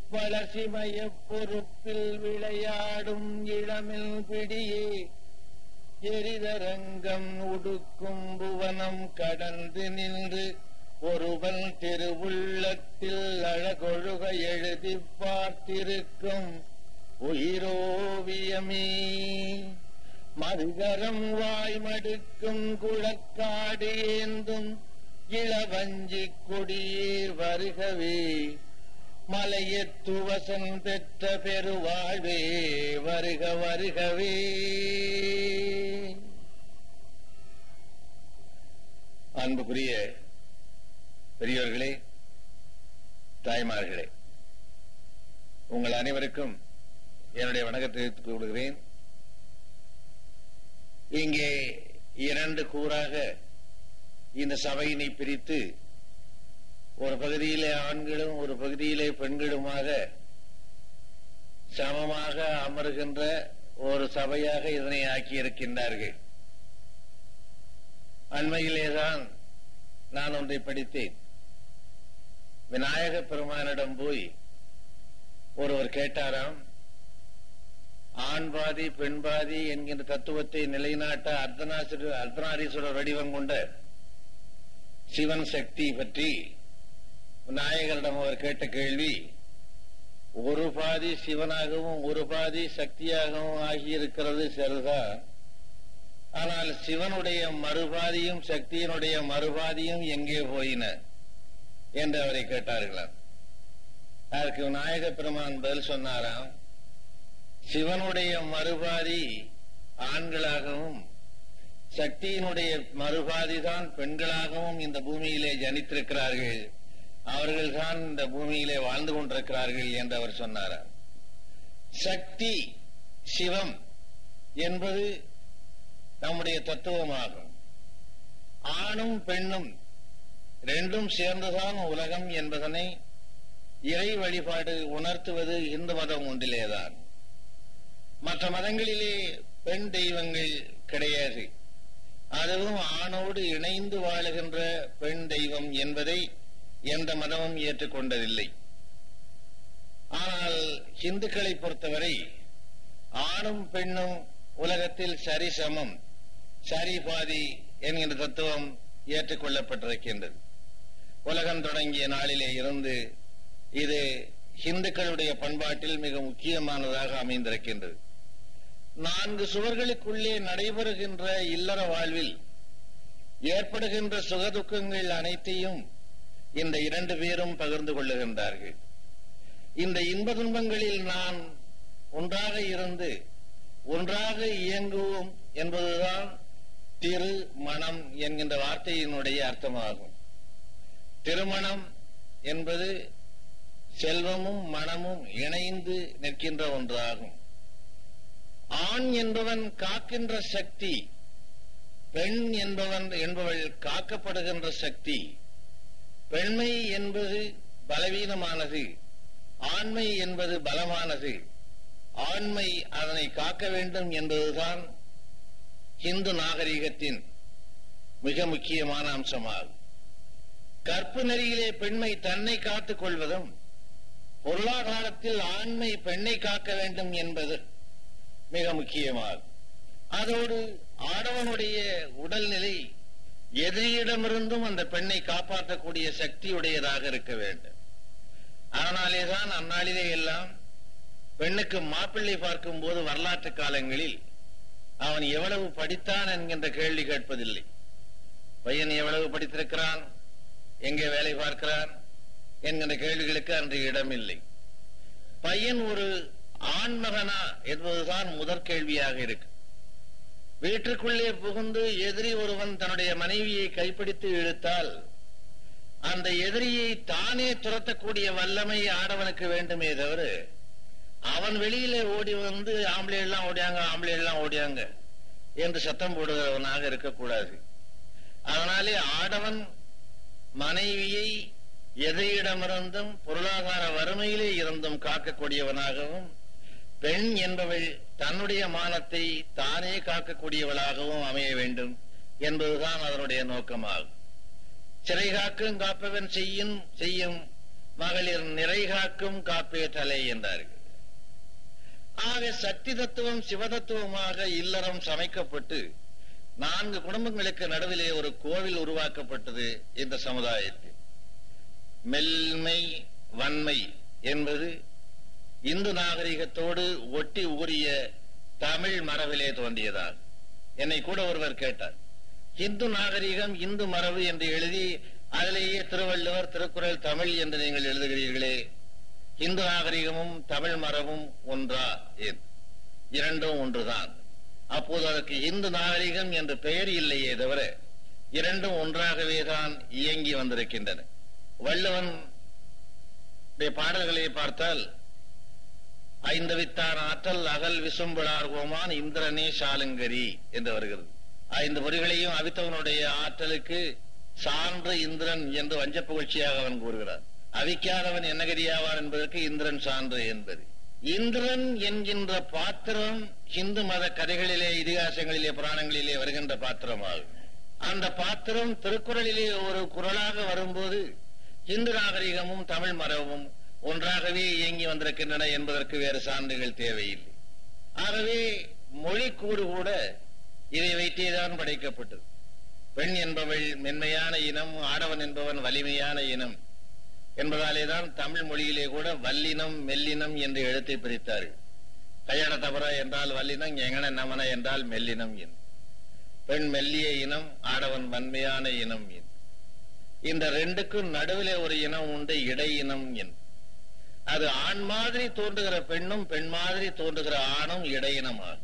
வளசிமய பொறுப்பில் விளையாடும் இளமில் பிடியே எரிதரங்கம் உடுக்கும் புவனம் கடந்து நின்று ஒருவன் திருவுள்ளத்தில் அழகொழுக எழுதி பார்த்திருக்கும் உயிரோவியமே மதுகரம் வாய்மடுக்கும் குளக்காடு ஏந்தும் இளவஞ்சி கொடியீர் வருகவே மலையத்துவசம் பெற்ற பெருவாழ்வே வருக வருகவே அன்புக்குரிய பெரியோர்களே தாய்மார்களே உங்கள் அனைவருக்கும் என்னுடைய வணக்கத்தை தெரிவித்துக் கொள்கிறேன் இங்கே இரண்டு கூறாக இந்த சபையினை பிரித்து ஒரு பகுதியிலே ஆண்களும் ஒரு பகுதியிலே பெண்களுமாக சமமாக அமருகின்ற ஒரு சபையாக இதனை ஆக்கியிருக்கின்றார்கள் அண்மையிலேதான் நான் ஒன்றை படித்தேன் விநாயக பெருமானிடம் போய் ஒருவர் கேட்டாராம் ஆண் பாதி பெண் பாதி என்கின்ற தத்துவத்தை நிலைநாட்ட அர்த்தநாச அர்த்தநாரீஸ்வரர் வடிவம் கொண்ட சிவன் சக்தி பற்றி விநாயகரிடம் அவர் கேட்ட கேள்வி ஒரு பாதி சிவனாகவும் ஒரு பாதி சக்தியாகவும் ஆகியிருக்கிறது சரிதான் ஆனால் சிவனுடைய மறுபாதியும் சக்தியினுடைய மறுபாதியும் எங்கே போயின என்று அவரை கேட்டார்களாம் அதற்கு விநாயக பெருமான் பதில் சொன்னாராம் சிவனுடைய மறுபாதி ஆண்களாகவும் சக்தியினுடைய மறுபாதிதான் பெண்களாகவும் இந்த பூமியிலே ஜனித்திருக்கிறார்கள் அவர்கள் தான் இந்த பூமியிலே வாழ்ந்து கொண்டிருக்கிறார்கள் என்று அவர் சொன்னார் சக்தி சிவம் என்பது நம்முடைய தத்துவமாகும் ஆணும் பெண்ணும் ரெண்டும் சேர்ந்துதான் உலகம் என்பதனை இறை வழிபாடு உணர்த்துவது இந்து மதம் ஒன்றிலேதான் மற்ற மதங்களிலே பெண் தெய்வங்கள் கிடையாது அதுவும் ஆணோடு இணைந்து வாழுகின்ற பெண் தெய்வம் என்பதை எந்த மதமும் ஏற்றுக்கொண்டதில்லை ஆனால் இந்துக்களை பொறுத்தவரை ஆணும் பெண்ணும் உலகத்தில் சரிசமம் சரி பாதி என்கின்ற தத்துவம் ஏற்றுக்கொள்ளப்பட்டிருக்கின்றது உலகம் தொடங்கிய நாளிலே இருந்து இது இந்துக்களுடைய பண்பாட்டில் மிக முக்கியமானதாக அமைந்திருக்கின்றது நான்கு சுவர்களுக்குள்ளே நடைபெறுகின்ற இல்லற வாழ்வில் ஏற்படுகின்ற சுகதுக்கங்கள் அனைத்தையும் இந்த இரண்டு பேரும் பகிர்ந்து கொள்ளுகின்றார்கள் இந்த இன்ப துன்பங்களில் நான் ஒன்றாக இருந்து ஒன்றாக இயங்குவோம் என்பதுதான் திரு மனம் என்கின்ற வார்த்தையினுடைய அர்த்தமாகும் திருமணம் என்பது செல்வமும் மனமும் இணைந்து நிற்கின்ற ஒன்றாகும் ஆண் என்பவன் காக்கின்ற சக்தி பெண் என்பவன் என்பவள் காக்கப்படுகின்ற சக்தி பெண்மை என்பது பலவீனமானது ஆண்மை என்பது பலமானது ஆண்மை அதனை காக்க வேண்டும் என்பதுதான் இந்து நாகரிகத்தின் மிக முக்கியமான அம்சமாகும் கற்பு நெறியிலே பெண்மை தன்னை காத்துக் கொள்வதும் பொருளாதாரத்தில் ஆண்மை பெண்ணை காக்க வேண்டும் என்பது மிக முக்கியமாகும் அதோடு ஆடவனுடைய உடல்நிலை எதிரியிடமிருந்தும் அந்த பெண்ணை காப்பாற்றக்கூடிய சக்தியுடையதாக இருக்க வேண்டும் அதனாலேதான் அந்நாளிலே எல்லாம் பெண்ணுக்கு மாப்பிள்ளை பார்க்கும் போது வரலாற்று காலங்களில் அவன் எவ்வளவு படித்தான் என்கின்ற கேள்வி கேட்பதில்லை பையன் எவ்வளவு படித்திருக்கிறான் எங்கே வேலை பார்க்கிறான் என்கின்ற கேள்விகளுக்கு அன்று இடமில்லை பையன் ஒரு ஆண்மகனா என்பதுதான் முதற் கேள்வியாக இருக்கு வீட்டுக்குள்ளே புகுந்து எதிரி ஒருவன் தன்னுடைய மனைவியை கைப்பிடித்து இழுத்தால் அந்த எதிரியை தானே துரத்தக்கூடிய வல்லமை ஆடவனுக்கு வேண்டுமே தவிர அவன் வெளியிலே ஓடி வந்து ஆம்பளை எல்லாம் ஓடியாங்க ஆம்பளை எல்லாம் ஓடியாங்க என்று சத்தம் போடுகிறவனாக இருக்கக்கூடாது அதனாலே ஆடவன் மனைவியை எதையிடமிருந்தும் பொருளாதார வறுமையிலே இருந்தும் காக்கக்கூடியவனாகவும் பெண் என்பவள் தன்னுடைய மானத்தை தானே காக்கக்கூடியவளாகவும் அமைய வேண்டும் என்பதுதான் அதனுடைய நோக்கமாகும் சிறை காக்கும் காப்பவன் செய்யும் செய்யும் மகளிர் நிறை காக்கும் காப்பே தலை என்றார்கள் ஆக சக்தி தத்துவம் சிவதத்துவமாக இல்லறம் சமைக்கப்பட்டு நான்கு குடும்பங்களுக்கு நடுவிலே ஒரு கோவில் உருவாக்கப்பட்டது இந்த சமுதாயத்தில் மெல்மை வன்மை என்பது இந்து நாகரிகத்தோடு ஒட்டி ஊறிய தமிழ் மரபிலே தோன்றியதால் என்னை கூட ஒருவர் கேட்டார் இந்து நாகரிகம் இந்து மரபு என்று எழுதி அதிலேயே திருவள்ளுவர் திருக்குறள் தமிழ் என்று நீங்கள் எழுதுகிறீர்களே இந்து நாகரிகமும் தமிழ் மரபும் ஒன்றா ஏன் இரண்டும் ஒன்றுதான் அப்போது அதற்கு இந்து நாகரிகம் என்று பெயர் இல்லையே தவிர இரண்டும் ஒன்றாகவே தான் இயங்கி வந்திருக்கின்றன வள்ளுவன் பாடல்களை பார்த்தால் ஐந்தவித்தான் ஆற்றல் அகல் விசும்புளார் கோமான் இந்திரனே சாலுங்கரி என்று வருகிறது ஐந்து பொறிகளையும் அவித்தவனுடைய ஆற்றலுக்கு சான்று இந்திரன் என்று வஞ்ச புகழ்ச்சியாக அவன் கூறுகிறார் அவிக்காதவன் என்ன கதியாவான் என்பதற்கு இந்திரன் சான்று என்பது இந்திரன் என்கின்ற பாத்திரம் இந்து மத கதைகளிலே இதிகாசங்களிலே புராணங்களிலே வருகின்ற பாத்திரமாகும் அந்த பாத்திரம் திருக்குறளிலே ஒரு குரலாக வரும்போது இந்து நாகரிகமும் தமிழ் மரபும் ஒன்றாகவே இயங்கி வந்திருக்கின்றன என்பதற்கு வேறு சான்றுகள் தேவையில்லை ஆகவே மொழி கூடு கூட இதை வைத்தேதான் படைக்கப்பட்டது பெண் என்பவள் மென்மையான இனம் ஆடவன் என்பவன் வலிமையான இனம் என்பதாலேதான் தமிழ் மொழியிலே கூட வல்லினம் மெல்லினம் என்று எழுத்தை பிரித்தார்கள் கையட தவற என்றால் வல்லினம் எங்கன நமன என்றால் மெல்லினம் என் பெண் மெல்லிய இனம் ஆடவன் வன்மையான இனம் என் இந்த ரெண்டுக்கும் நடுவிலே ஒரு இனம் உண்டு இடை இனம் என் அது ஆண் மாதிரி தோன்றுகிற பெண்ணும் பெண் மாதிரி தோன்றுகிற ஆணும் இடையினமாகும்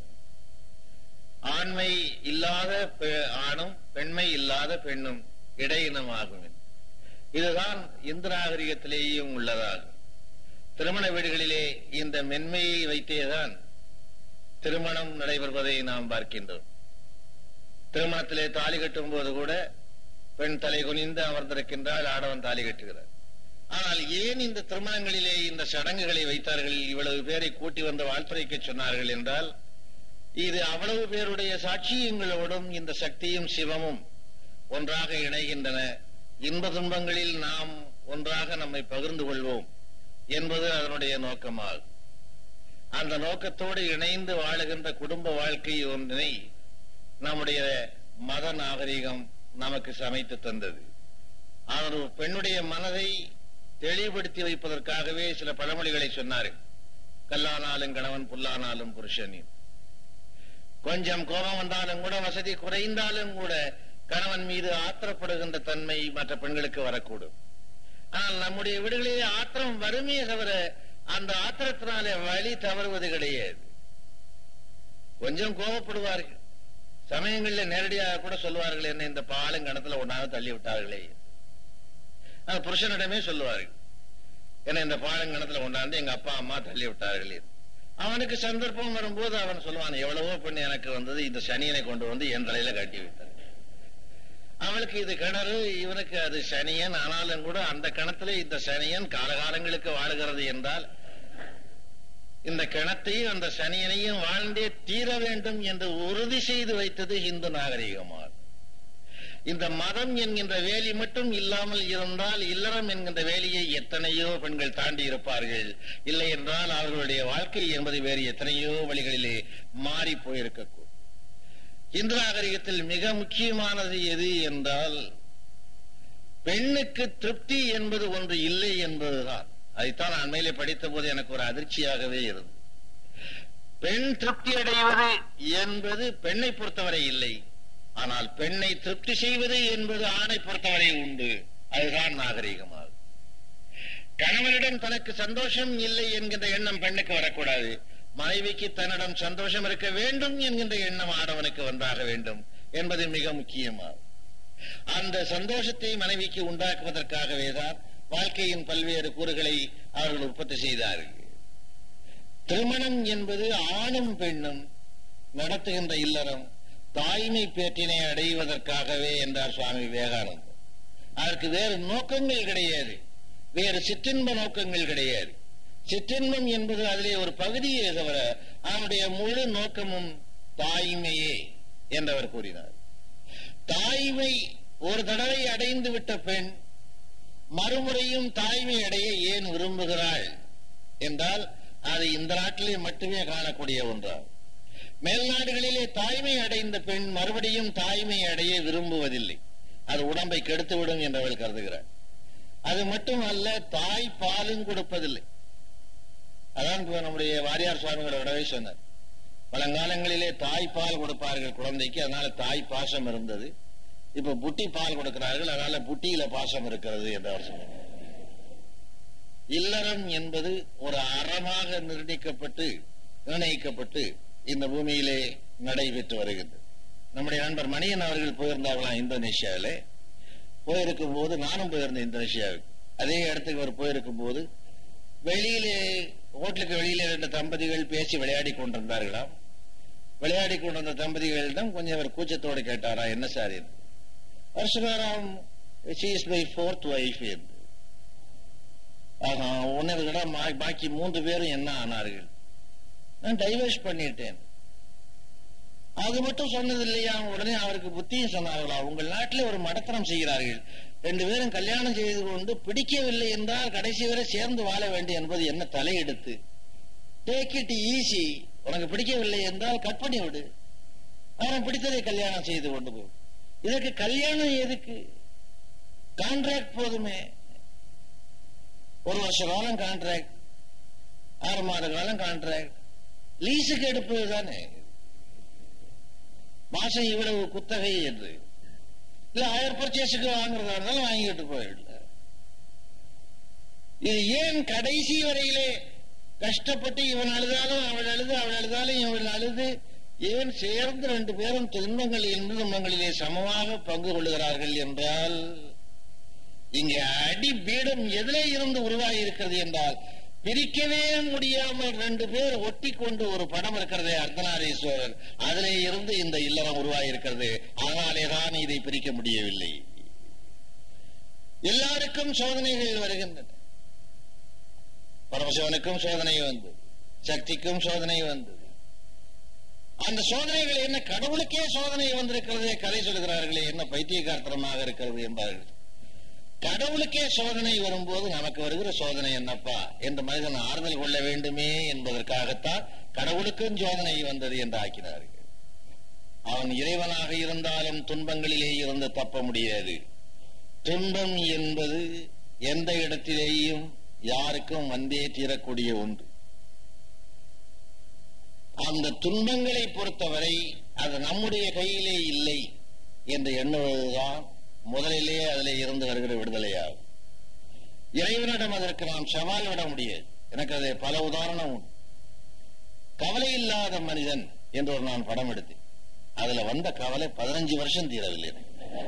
ஆண்மை இல்லாத ஆணும் பெண்மை இல்லாத பெண்ணும் இடையினமாகும் இதுதான் இந்து நாகரிகத்திலேயும் உள்ளதாகும் திருமண வீடுகளிலே இந்த மென்மையை வைத்தேதான் திருமணம் நடைபெறுவதை நாம் பார்க்கின்றோம் திருமணத்திலே தாலி கட்டும் போது கூட பெண் தலை குனிந்து அமர்ந்திருக்கின்றால் ஆடவன் தாலி கட்டுகிறார் ஆனால் ஏன் இந்த திருமணங்களிலே இந்த சடங்குகளை வைத்தார்கள் இவ்வளவு பேரை கூட்டி வந்து வாழ்த்துரைக்க சொன்னார்கள் என்றால் இது அவ்வளவு பேருடைய சாட்சியங்களோடும் இந்த சக்தியும் சிவமும் ஒன்றாக இணைகின்றன இன்ப துன்பங்களில் நாம் ஒன்றாக நம்மை பகிர்ந்து கொள்வோம் என்பது அதனுடைய நோக்கமாகும் அந்த நோக்கத்தோடு இணைந்து வாழுகின்ற குடும்ப வாழ்க்கை ஒன்றினை நம்முடைய மத நாகரிகம் நமக்கு சமைத்து தந்தது அவர் பெண்ணுடைய மனதை தெளிவுபடுத்தி வைப்பதற்காகவே சில பழமொழிகளை சொன்னார்கள் கல்லானாலும் கணவன் புல்லானாலும் புருஷனின் கொஞ்சம் கோபம் வந்தாலும் கூட வசதி குறைந்தாலும் கூட கணவன் மீது ஆத்திரப்படுகின்ற தன்மை மற்ற பெண்களுக்கு வரக்கூடும் ஆனால் நம்முடைய வீடுகளிலே ஆத்திரம் வருமே தவிர அந்த ஆத்திரத்தினாலே வழி தவறுவது கிடையாது கொஞ்சம் கோபப்படுவார்கள் சமயங்களில் நேரடியாக கூட சொல்லுவார்கள் என்ன இந்த பாலும் கணத்துல ஒன்றாக தள்ளி விட்டார்களே அது புருஷனிடமே சொல்லுவார்கள் என்ன இந்த பாலங்கணத்துல கொண்டாந்து எங்க அப்பா அம்மா தள்ளி விட்டார்களே அவனுக்கு சந்தர்ப்பம் வரும்போது அவன் சொல்லுவான் எவ்வளவோ பெண் எனக்கு வந்தது இந்த சனியனை கொண்டு வந்து என் தலையில கட்டி வைத்தார் அவளுக்கு இது கிணறு இவனுக்கு அது சனியன் ஆனாலும் கூட அந்த கிணத்துல இந்த சனியன் காலகாலங்களுக்கு வாழுகிறது என்றால் இந்த கிணத்தையும் அந்த சனியனையும் வாழ்ந்தே தீர வேண்டும் என்று உறுதி செய்து வைத்தது இந்து நாகரிகமாகும் இந்த மதம் என்கின்ற வேலி மட்டும் இல்லாமல் இருந்தால் இல்லறம் என்கின்ற வேலியை எத்தனையோ பெண்கள் தாண்டி இருப்பார்கள் இல்லை என்றால் அவர்களுடைய வாழ்க்கை என்பது வேறு எத்தனையோ வழிகளிலே மாறி போயிருக்கக்கூடும் இந்து நாகரிகத்தில் மிக முக்கியமானது எது என்றால் பெண்ணுக்கு திருப்தி என்பது ஒன்று இல்லை என்பதுதான் அதைத்தான் நான் மேலே படித்த போது எனக்கு ஒரு அதிர்ச்சியாகவே இருந்தது பெண் திருப்தி அடைவது என்பது பெண்ணை பொறுத்தவரை இல்லை ஆனால் பெண்ணை திருப்தி செய்வது என்பது ஆணை பொறுத்தவரை உண்டு அதுதான் நாகரிகமாகும் கணவனிடம் தனக்கு சந்தோஷம் இல்லை என்கின்ற எண்ணம் பெண்ணுக்கு வரக்கூடாது மனைவிக்கு தன்னிடம் சந்தோஷம் இருக்க வேண்டும் என்கின்ற எண்ணம் ஆடவனுக்கு வந்தாக வேண்டும் என்பது மிக முக்கியமாகும் அந்த சந்தோஷத்தை மனைவிக்கு உண்டாக்குவதற்காகவே தான் வாழ்க்கையின் பல்வேறு கூறுகளை அவர்கள் உற்பத்தி செய்தார்கள் திருமணம் என்பது ஆணும் பெண்ணும் நடத்துகின்ற இல்லறம் தாய்மை பேற்றினை அடைவதற்காகவே என்றார் சுவாமி விவேகானந்தர் அதற்கு வேறு நோக்கங்கள் கிடையாது வேறு சிற்றின்ப நோக்கங்கள் கிடையாது சிற்றின்பம் என்பது அதிலே ஒரு பகுதியே தவிர அவனுடைய முழு நோக்கமும் தாய்மையே என்றவர் கூறினார் தாய்மை ஒரு தடவை அடைந்து விட்ட பெண் மறுமுறையும் தாய்மை அடைய ஏன் விரும்புகிறாள் என்றால் அது இந்த நாட்டிலே மட்டுமே காணக்கூடிய ஒன்றாகும் மேல்நாடுகளிலே தாய்மை அடைந்த பெண் மறுபடியும் தாய்மை அடைய விரும்புவதில்லை அது உடம்பை கெடுத்துவிடும் என்று அவள் கருதுகிறாள் அது மட்டுமல்ல தாய் பாலும் கொடுப்பதில்லை அதான் இப்ப நம்முடைய வாரியார் சுவாமிகளோடவே சொன்னார் பழங்காலங்களிலே தாய் பால் கொடுப்பார்கள் குழந்தைக்கு அதனால தாய் பாசம் இருந்தது இப்ப புட்டி பால் கொடுக்கிறார்கள் அதனால புட்டியில பாசம் இருக்கிறது என்று அவர் சொன்னார் இல்லறம் என்பது ஒரு அறமாக நிர்ணயிக்கப்பட்டு நிர்ணயிக்கப்பட்டு இந்த பூமியிலே நடைபெற்று வருகின்றது நம்முடைய நண்பர் மணியன் அவர்கள் போயிருந்தார்களாம் இந்தோனேஷியாவில போயிருக்கும் போது நானும் போயிருந்தேன் இந்தோனேஷியாவுக்கு அதே இடத்துக்கு அவர் போயிருக்கும் போது வெளியிலே ஹோட்டலுக்கு வெளியிலே ரெண்டு தம்பதிகள் பேசி விளையாடி கொண்டிருந்தார்களாம் விளையாடி கொண்டிருந்த தம்பதிகளிடம் கொஞ்சம் அவர் கூச்சத்தோடு கேட்டாரா என்ன சார் என்று வருஷகாரம் she is my fourth wife என்று ஆஹா உன்னதை விட மா- பாக்கி மூன்று பேரும் என்ன ஆனார்கள் நான் டைவர்ஸ் பண்ணிட்டேன் அது மட்டும் சொன்னது இல்லையா உடனே அவருக்கு புத்தியும் சொன்னார்களா உங்கள் நாட்டில் ஒரு மடத்தனம் செய்கிறார்கள் ரெண்டு பேரும் கல்யாணம் செய்து கொண்டு பிடிக்கவில்லை என்றால் கடைசி வரை சேர்ந்து வாழ வேண்டும் என்பது என்ன தலையெடுத்து டேக் இட் ஈஸி உனக்கு பிடிக்கவில்லை என்றால் கட் பண்ணி விடு அவன் பிடித்ததை கல்யாணம் செய்து கொண்டு போ இதற்கு கல்யாணம் எதுக்கு கான்ட்ராக்ட் போதுமே ஒரு வருஷ காலம் கான்ட்ராக்ட் ஆறு மாத காலம் கான்ட்ராக்ட் லீஸுக்கு எடுப்பது தானே மாசம் இவ்வளவு குத்தகை என்று இல்ல ஆயிரம் பர்ச்சேஸுக்கு வாங்குறதா இருந்தாலும் வாங்கிட்டு போயிடல இது ஏன் கடைசி வரையிலே கஷ்டப்பட்டு இவன் அழுதாலும் அவள் அழுது அவள் அழுதாலும் இவள் அழுது ஏன் சேர்ந்து ரெண்டு பேரும் துன்பங்களில் துன்பங்களிலே சமமாக பங்கு கொள்ளுகிறார்கள் என்றால் இங்கே அடி பீடம் எதிலே இருந்து உருவாகி இருக்கிறது என்றால் பிரிக்கவே முடியாமல் ரெண்டு பேர் ஒட்டி கொண்டு ஒரு படம் இருக்கிறதே அர்த்தநாரீஸ்வரர் அதிலே இருந்து இந்த இல்லறம் உருவாகி இருக்கிறது அதனாலே தான் இதை பிரிக்க முடியவில்லை எல்லாருக்கும் சோதனைகள் வருகின்றன பரமசிவனுக்கும் சோதனை வந்தது சக்திக்கும் சோதனை வந்தது அந்த சோதனைகள் என்ன கடவுளுக்கே சோதனை வந்திருக்கிறதே கதை சொல்கிறார்களே என்ன பைத்தியகார்த்தனமாக இருக்கிறது என்பார்கள் கடவுளுக்கே சோதனை வரும்போது நமக்கு வருகிற சோதனை என்னப்பா என்று மனிதன் ஆறுதல் கொள்ள வேண்டுமே என்பதற்காகத்தான் கடவுளுக்கும் சோதனை வந்தது என்று ஆக்கினார்கள் அவன் இறைவனாக இருந்தாலும் துன்பங்களிலே இருந்து தப்ப முடியாது துன்பம் என்பது எந்த இடத்திலேயும் யாருக்கும் வந்தே தீரக்கூடிய ஒன்று அந்த துன்பங்களை பொறுத்தவரை அது நம்முடைய கையிலே இல்லை என்று எண்ணுவதுதான் முதலிலே அதிலே இருந்து வருகிற விடுதலையாகும் இறைவனிடம் அதற்கு நாம் சவால் விட முடியாது எனக்கு அது பல உதாரணம் உண்டு கவலை இல்லாத மனிதன் என்று ஒரு நான் படம் எடுத்தேன் அதுல வந்த கவலை பதினஞ்சு வருஷம் தீரவில்லை எனக்கு.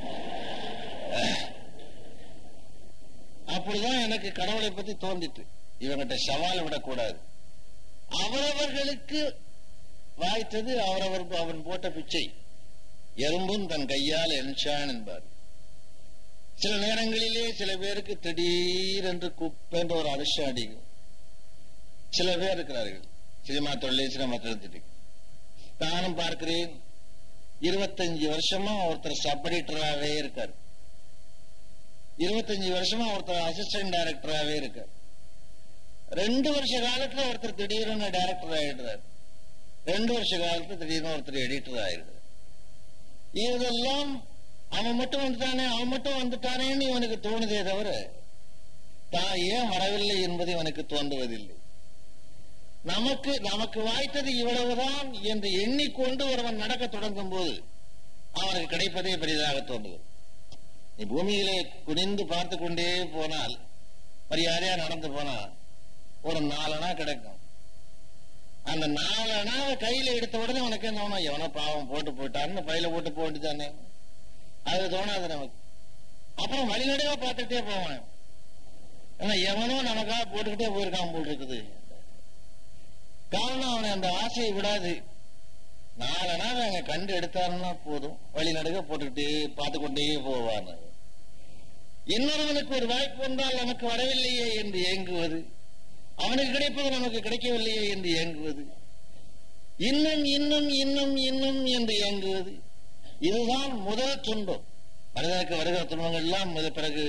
அப்படிதான் எனக்கு கடவுளை பத்தி தோன்றிட்டு இவங்கிட்ட சவால் விடக்கூடாது அவரவர்களுக்கு வாய்த்தது அவரவர் அவன் போட்ட பிச்சை எறும்பும் தன் கையால் என்சான் என்பார் சில நேரங்களிலே சில பேருக்கு திடீரென்று குப்பென்ற ஒரு அதிர்ஷ்டம் அடிக்கும் சில பேர் இருக்கிறார்கள் சினிமா தொழிலே சினிமா திட்டத்துக்கு நானும் பார்க்கிறேன் இருபத்தஞ்சு வருஷமா ஒருத்தர் சப் எடிட்டராகவே இருக்கார் இருபத்தஞ்சு வருஷமா ஒருத்தர் அசிஸ்டன்ட் டைரக்டராகவே இருக்கார் ரெண்டு வருஷ காலத்துல ஒருத்தர் திடீர்னு டைரக்டர் ஆயிடுறார் ரெண்டு வருஷ காலத்துல திடீர்னு ஒருத்தர் எடிட்டர் ஆயிடுறார் இதெல்லாம் அவன் மட்டும் வந்துட்டானே அவன் மட்டும் வந்துட்டானேன்னு இவனுக்கு தோணுதே தவிர தான் ஏன் வரவில்லை என்பது இவனுக்கு தோன்றுவதில்லை நமக்கு நமக்கு வாய்த்தது இவ்வளவுதான் என்று எண்ணிக்கொண்டு ஒருவன் நடக்க தொடங்கும் போது அவனுக்கு கிடைப்பதே பெரிதாக தோன்றுகிறது நீ பூமியிலே குனிந்து பார்த்து கொண்டே போனால் மரியாதையா நடந்து போனா ஒரு நாலனா கிடைக்கும் அந்த நாலனாவை கையில எடுத்த உடனே உனக்கு என்ன தோணும் எவனோ பாவம் போட்டு போயிட்டான்னு பையில போட்டு போட்டு தானே அது தோணாது நமக்கு அப்புறம் வழிநடுவா பார்த்துட்டே போவான் ஏன்னா எவனோ நமக்காக போட்டுக்கிட்டே போயிருக்கான் போல் இருக்குது காரணம் அவனை அந்த ஆசையை விடாது நாலனா அங்க கண்டு எடுத்தாருன்னா போதும் வழி நடுக போட்டுக்கிட்டே பார்த்து கொண்டே போவான் இன்னொருவனுக்கு ஒரு வாய்ப்பு வந்தால் நமக்கு வரவில்லையே என்று ஏங்குவது அவனுக்கு கிடைப்பது நமக்கு கிடைக்கவில்லையே என்று ஏங்குவது இன்னும் இன்னும் இன்னும் இன்னும் என்று ஏங்குவது இதுதான் முதல் துன்பம் மனிதனுக்கு வருகிற துன்பங்கள் எல்லாம் இது பிறகு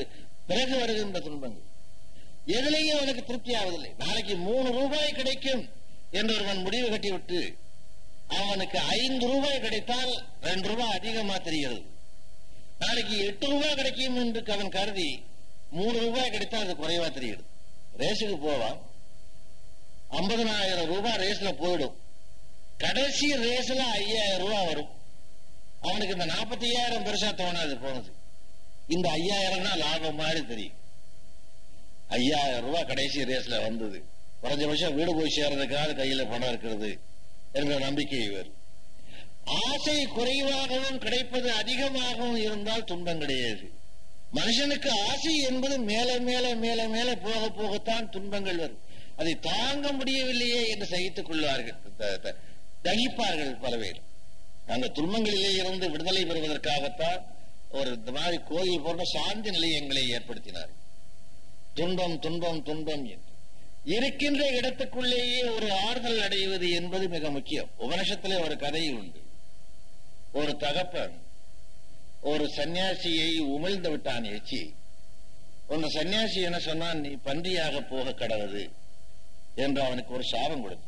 பிறகு வருகின்ற துன்பங்கள் எதிலேயும் அவனுக்கு திருப்தி ஆவதில்லை நாளைக்கு மூணு ரூபாய் கிடைக்கும் என்று ஒருவன் முடிவு கட்டிவிட்டு அவனுக்கு ஐந்து ரூபாய் கிடைத்தால் ரெண்டு ரூபாய் அதிகமா தெரிகிறது நாளைக்கு எட்டு ரூபாய் கிடைக்கும் என்று அவன் கருதி மூணு ரூபாய் கிடைத்தால் அது குறைவா தெரியுது ரேஸுக்கு போவான் ஐம்பதனாயிரம் ரூபாய் ரேஸ்ல போயிடும் கடைசி ரேஸ்ல ஐயாயிரம் ரூபாய் வரும் அவனுக்கு இந்த நாற்பத்தி ஐயாயிரம் பெருசா தோணாது போனது இந்த ஐயாயிரம்னா லாபம் மாதிரி தெரியும் ஐயாயிரம் ரூபாய் கடைசி ரேஸ்ல வந்தது குறைஞ்சபட்சம் வீடு போய் சேர்றதுக்காக கையில பணம் இருக்கிறது என்ற நம்பிக்கை வரும் ஆசை குறைவாகவும் கிடைப்பது அதிகமாகவும் இருந்தால் துன்பம் கிடையாது மனுஷனுக்கு ஆசை என்பது மேல மேல மேல மேல போக போகத்தான் துன்பங்கள் வரும் அதை தாங்க முடியவில்லையே என்று சகித்துக் கொள்வார்கள் த- த- தகிப்பார்கள் பல பேர் அந்த துன்பங்களிலே இருந்து விடுதலை பெறுவதற்காகத்தான் ஒரு இந்த மாதிரி கோயில் போன்ற சாந்தி நிலையங்களை ஏற்படுத்தினார் துன்பம் துன்பம் துன்பம் என்று இருக்கின்ற இடத்துக்குள்ளேயே ஒரு ஆறுதல் அடைவது என்பது மிக முக்கியம் உபனிஷத்திலே ஒரு கதை உண்டு ஒரு தகப்பன் ஒரு சன்னியாசியை உமிழ்ந்து விட்டான் எச்சி அந்த சன்னியாசி என்ன சொன்னான் நீ பன்றியாக போக கடவுது என்று அவனுக்கு ஒரு சாபம் கொடுத்தான்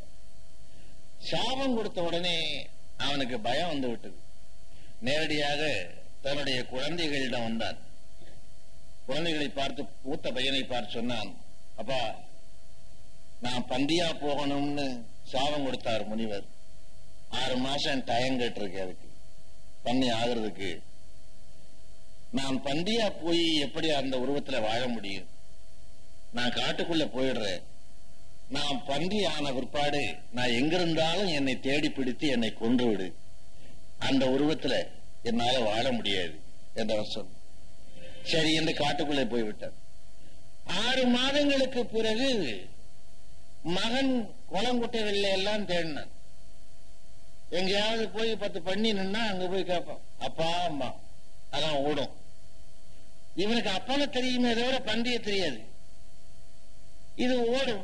சாபம் கொடுத்த உடனே அவனுக்கு பயம் வந்து விட்டது நேரடியாக தன்னுடைய குழந்தைகளிடம் வந்தான் குழந்தைகளை பார்த்து மூத்த பையனை பார்த்து சொன்னான் அப்பா நான் பந்தியா போகணும்னு சாபம் கொடுத்தார் முனிவர் ஆறு மாசம் டயம் கேட்டிருக்கு அதுக்கு பண்ணி ஆகுறதுக்கு நான் பந்தியா போய் எப்படி அந்த உருவத்துல வாழ முடியும் நான் காட்டுக்குள்ள போயிடுறேன் நான் பன்றி ஆன பிற்பாடு நான் எங்க இருந்தாலும் என்னை தேடி பிடித்து என்னை கொன்று விடு அந்த உருவத்துல என்னால வாழ முடியாது என்று அவர் சொன்னார் சரி என்று காட்டுக்குள்ளே போய்விட்டார் ஆறு மாதங்களுக்கு பிறகு மகன் குளங்குட்டைகளில் எல்லாம் தேடினான் எங்கேயாவது போய் பத்து பண்ணி நின்னா அங்க போய் கேட்பான் அப்பா அம்மா அதான் ஓடும் இவனுக்கு அப்பாவை தெரியுமே தவிர பன்றிய தெரியாது இது ஓடும்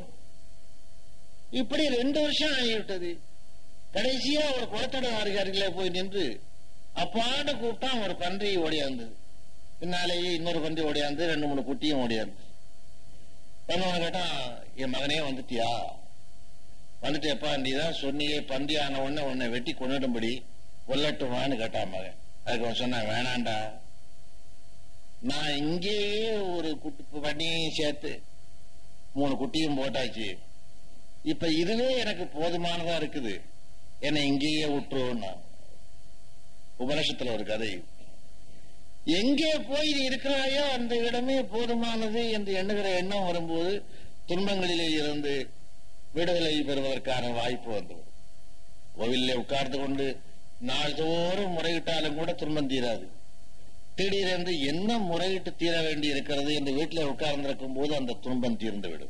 இப்படி ரெண்டு வருஷம் ஆகிவிட்டது கடைசியா ஒரு குளத்தோட அருகில போய் நின்று அப்பான்னு கூப்பிட்டான் ஒரு பன்றி ஓடியாந்தது பின்னாலேயே இன்னொரு பன்றி ஓடியாந்து ரெண்டு மூணு குட்டியும் ஓடியாந்து வந்தவன் கேட்டான் என் மகனே வந்துட்டியா வந்துட்டேப்பா நீ தான் சொன்னியே பன்றி ஆன உடனே உன்னை வெட்டி கொண்டுடும்படி கொல்லட்டுமான்னு கேட்டான் மகன் அதுக்கு அவன் சொன்னான் வேணாண்டா நான் இங்கேயே ஒரு குட்டி பண்ணியும் சேர்த்து மூணு குட்டியும் போட்டாச்சு இப்ப இதுவே எனக்கு போதுமானதா இருக்குது என்னை இங்கேயே விட்டுருவோம்னா உபநிஷத்துல ஒரு கதை எங்கே போய் நீ இருக்கிறாயோ அந்த இடமே போதுமானது என்று எண்ணுகிற எண்ணம் வரும்போது துன்பங்களிலே இருந்து விடுதலை பெறுவதற்கான வாய்ப்பு வந்துவிடும் கோவிலே உட்கார்ந்து கொண்டு நாள்தோறும் முறையிட்டாலும் கூட துன்பம் தீராது திடீரென்று என்ன முறையிட்டு தீர வேண்டி இருக்கிறது என்று வீட்டில் உட்கார்ந்திருக்கும் போது அந்த துன்பம் தீர்ந்து விடும்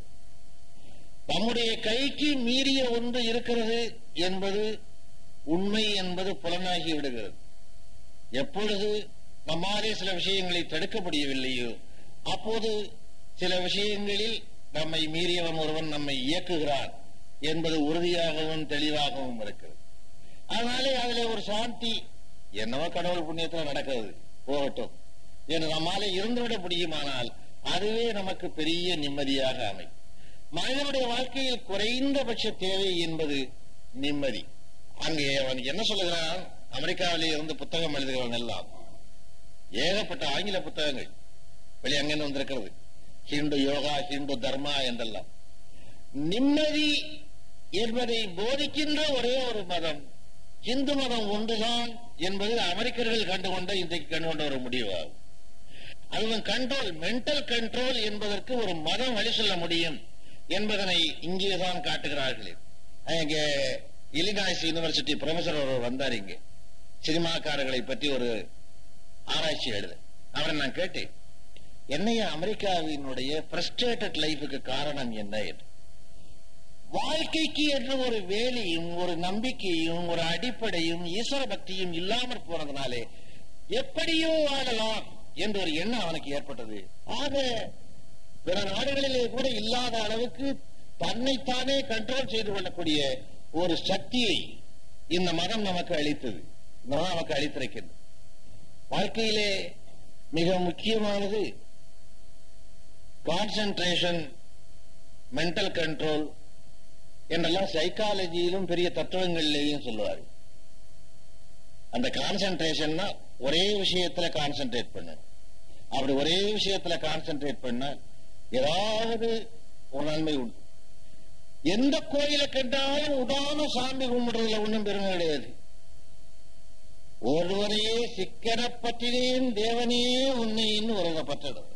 நம்முடைய கைக்கு மீறிய ஒன்று இருக்கிறது என்பது உண்மை என்பது புலனாகி விடுகிறது எப்பொழுது நம்மாலே சில விஷயங்களை தடுக்க முடியவில்லையோ அப்போது சில விஷயங்களில் நம்மை மீறியவன் ஒருவன் நம்மை இயக்குகிறான் என்பது உறுதியாகவும் தெளிவாகவும் இருக்கிறது அதனாலே அதுல ஒரு சாந்தி என்னவோ கடவுள் புண்ணியத்துல நடக்கிறது போகட்டும் என்று நம்மாலே இருந்துவிட முடியுமானால் அதுவே நமக்கு பெரிய நிம்மதியாக அமையும் மனிதனுடைய வாழ்க்கையில் குறைந்தபட்ச தேவை என்பது நிம்மதி அங்கே அவன் என்ன சொல்லுகிறான் அமெரிக்காவிலே இருந்து புத்தகம் எழுதுகிறவன் எல்லாம் ஏகப்பட்ட ஆங்கில புத்தகங்கள் வெளியே அங்கிருந்து வந்திருக்கிறது ஹிந்து யோகா ஹிந்து தர்மா என்றெல்லாம் நிம்மதி என்பதை போதிக்கின்ற ஒரே ஒரு மதம் இந்து மதம் ஒன்றுதான் என்பது அமெரிக்கர்கள் கண்டுகொண்ட இன்றைக்கு கண்டுகொண்ட ஒரு முடிவாகும் அதுவும் கண்ட்ரோல் மென்டல் கண்ட்ரோல் என்பதற்கு ஒரு மதம் வழி சொல்ல முடியும் என்பதனை இங்கேதான் காட்டுகிறார்களே இங்க இலினாய்ஸ் யூனிவர்சிட்டி ப்ரொஃபசர் ஒருவர் வந்தார் இங்க சினிமாக்காரர்களை பற்றி ஒரு ஆராய்ச்சி எழுத அவரை நான் கேட்டேன் என்னைய அமெரிக்காவினுடைய பிரஸ்டேட்டட் லைஃபுக்கு காரணம் என்ன என்று வாழ்க்கைக்கு என்று ஒரு வேலியும் ஒரு நம்பிக்கையும் ஒரு அடிப்படையும் ஈஸ்வர பக்தியும் இல்லாமற் போனதுனாலே எப்படியோ வாழலாம் என்ற ஒரு எண்ணம் அவனுக்கு ஏற்பட்டது ஆக பிற நாடுகளிலே கூட இல்லாத அளவுக்கு தன்னைத்தானே கண்ட்ரோல் செய்து கொள்ளக்கூடிய ஒரு சக்தியை இந்த மதம் நமக்கு அளித்தது இந்த மதம் நமக்கு அளித்திருக்கிறது வாழ்க்கையிலே மிக முக்கியமானது கான்சென்ட்ரேஷன் மென்டல் கண்ட்ரோல் என்றெல்லாம் சைக்காலஜியிலும் பெரிய தத்துவங்களிலேயும் சொல்லுவார் அந்த கான்சென்ட்ரேஷன்னா ஒரே விஷயத்துல கான்சென்ட்ரேட் பண்ண அப்படி ஒரே விஷயத்துல கான்சென்ட்ரேட் பண்ண ஏதாவது ஒரு நன்மை உண்டு எந்த கோயிலை கண்டாலும் உதாரண சாமி கும்பிடுறதுல ஒண்ணும் பெருமை கிடையாது ஒருவரையே சிக்கன பற்றினேன் தேவனே உன்னைன்னு ஒரு பற்றிடும்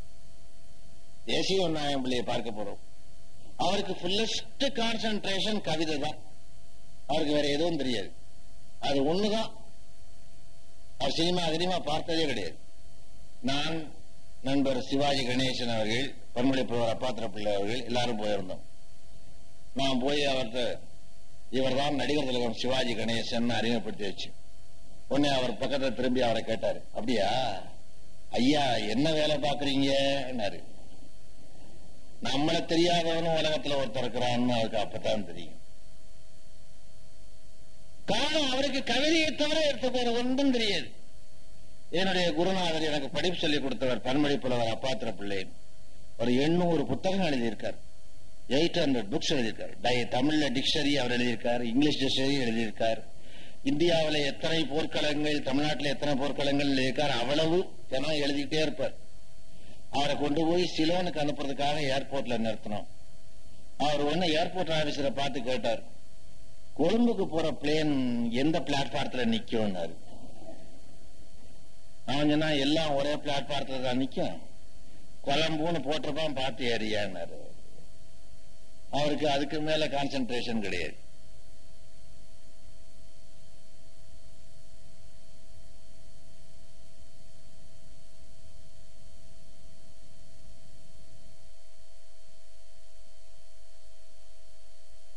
தேசிய நாயம் பிள்ளையை பார்க்க போறோம் அவருக்கு ஃபுல்லஸ்ட் கான்சென்ட்ரேஷன் கவிதை தான் அவருக்கு வேற எதுவும் தெரியாது அது ஒண்ணுதான் அவர் சினிமா சினிமா பார்த்ததே கிடையாது நான் நண்பர் சிவாஜி கணேசன் அவர்கள் பன்மொழி புலவர் அப்பாத்திர பிள்ளை அவர்கள் எல்லாரும் போயிருந்தோம் நான் போய் அவர்கிட்ட இவர் தான் நடிகர் திலகம் சிவாஜி கணேசன் அறிமுகப்படுத்தி வச்சு உடனே அவர் பக்கத்துல திரும்பி அவரை கேட்டாரு அப்படியா ஐயா என்ன வேலை பாக்குறீங்கன்னாரு நம்மள தெரியாதவனும் உலகத்துல ஒருத்தர் இருக்கிறான்னு அவருக்கு அப்பதான் தெரியும் காரணம் அவருக்கு கவிதையை தவிர எடுத்து போற ஒன்றும் தெரியாது என்னுடைய குருநாதர் எனக்கு படிப்பு சொல்லி கொடுத்தவர் பன்மொழி புலவர் அப்பாத்திர பிள்ளை ஒரு எண்ணூறு புத்தகம் எழுதியிருக்கார் எயிட் ஹண்ட்ரட் புக்ஸ் எழுதியிருக்காரு டை- தமிழ்ல டிக்ஷனரி அவர் எழுதியிருக்கார் இங்கிலீஷ் டிக்ஷனரி எழுதியிருக்கார் இந்தியாவில் எத்தனை போர்க்களங்கள் தமிழ்நாட்டில் எத்தனை போர்க்களங்கள் எழுதியிருக்கார் அவ்வளவு தினம் எழுதிக்கிட்டே இருப்பார் அவரை கொண்டு போய் சிலோனுக்கு அனுப்புறதுக்காக ஏர்போர்ட்ல நிறுத்தினோம் அவர் ஒண்ணு ஏர்போர்ட் ஆபீசரை பார்த்து கேட்டார் கொழும்புக்கு போற பிளேன் எந்த பிளாட்பாரத்துல நிக்கும்னாரு அவன் சொன்னா எல்லாம் ஒரே பிளாட்பாரத்துல தான் நிக்கும் கொலம்புன்னு போட்டிருப்பான் பார்த்து ஏறியான்னாரு அவருக்கு அதுக்கு மேல கான்சென்ட்ரேஷன் கிடையாது